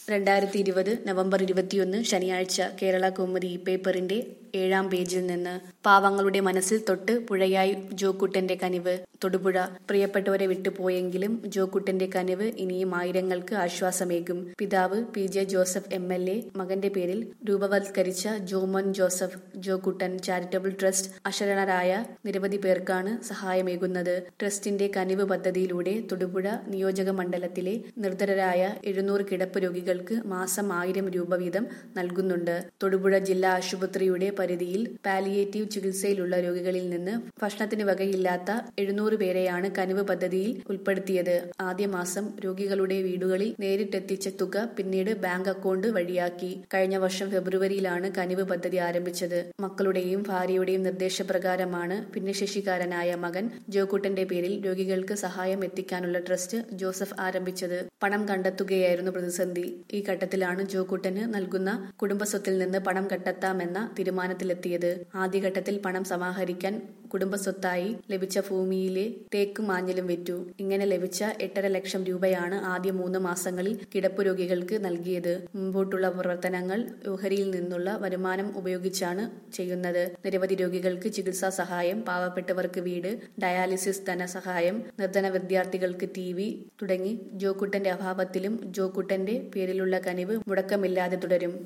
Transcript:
രണ്ടായിരത്തി ഇരുപത് നവംബർ ഇരുപത്തിയൊന്ന് ശനിയാഴ്ച കേരള കൗമുദി പേപ്പറിന്റെ ഏഴാം പേജിൽ നിന്ന് പാവങ്ങളുടെ മനസ്സിൽ തൊട്ട് പുഴയായി ജോക്കുട്ടന്റെ കനിവ് തൊടുപുഴ പ്രിയപ്പെട്ടവരെ വിട്ടുപോയെങ്കിലും ജോക്കുട്ടന്റെ കനിവ് ഇനിയും ആയിരങ്ങൾക്ക് ആശ്വാസമേകും പിതാവ് P J Joseph M L A മകന്റെ പേരിൽ രൂപവത്കരിച്ച ജോമോൻ ജോസഫ് ജോക്കുട്ടൻ ചാരിറ്റബിൾ ട്രസ്റ്റ് അശരണരായ നിരവധി പേർക്കാണ് സഹായമേകുന്നത് ട്രസ്റ്റിന്റെ കനിവ് പദ്ധതിയിലൂടെ തൊടുപുഴ നിയോജക മണ്ഡലത്തിലെ നിർധരരായ എഴുന്നൂറ് കിടപ്പ് രോഗികൾക്ക് മാസം ആയിരം രൂപ വീതം നൽകുന്നുണ്ട് തൊടുപുഴ ജില്ലാ ആശുപത്രിയുടെ പരിധിയിൽ പാലിയേറ്റീവ് ചികിത്സയിലുള്ള രോഗികളിൽ നിന്ന് ഭക്ഷണത്തിന് വകയില്ലാത്ത എഴുന്നൂറ് പേരെയാണ് കനിവ് പദ്ധതിയിൽ ഉൾപ്പെടുത്തിയത് ആദ്യ മാസം രോഗികളുടെ വീടുകളിൽ നേരിട്ടെത്തിച്ച തുക പിന്നീട് ബാങ്ക് അക്കൗണ്ട് വഴിയാക്കി കഴിഞ്ഞ വർഷം ഫെബ്രുവരിയിലാണ് കനിവ് പദ്ധതി ആരംഭിച്ചത് മക്കളുടെയും ഭാര്യയുടെയും നിർദ്ദേശപ്രകാരമാണ് ഭിന്നശേഷിക്കാരനായ മകൻ ജോക്കുട്ടന്റെ പേരിൽ രോഗികൾക്ക് സഹായം എത്തിക്കാനുള്ള ട്രസ്റ്റ് ജോസഫ് ആരംഭിച്ചത് പണം കണ്ടെത്തുകയായിരുന്നു പ്രതിസന്ധി ഈ ഘട്ടത്തിലാണ് ജോക്കുട്ടന് നൽകുന്ന കുടുംബസ്വത്തിൽ നിന്ന് പണം കണ്ടെത്താമെന്ന തീരുമാനത്തിലെത്തിയത് ആദ്യഘട്ടത്തിൽ പണം സമാഹരിക്കാൻ കുടുംബസ്വത്തായി ലഭിച്ച ഭൂമിയിലെ തേക്കും മാഞ്ഞിലും വിറ്റു ഇങ്ങനെ ലഭിച്ച എട്ടര ലക്ഷം രൂപയാണ് ആദ്യ മൂന്ന് മാസങ്ങളിൽ കിടപ്പ് രോഗികൾക്ക് നൽകിയത് മുമ്പോട്ടുള്ള പ്രവർത്തനങ്ങൾ ഓഹരിയിൽ നിന്നുള്ള വരുമാനം ഉപയോഗിച്ചാണ് ചെയ്യുന്നത് നിരവധി രോഗികൾക്ക് ചികിത്സാ സഹായം പാവപ്പെട്ടവർക്ക് വീട് ഡയാലിസിസ് ധനസഹായം നിർധന വിദ്യാർത്ഥികൾക്ക് ടി വി തുടങ്ങി ജോക്കുട്ടന്റെ അഭാവത്തിലും ജോക്കുട്ടന്റെ പേരിലുള്ള കനിവ് മുടക്കമില്ലാതെ തുടരും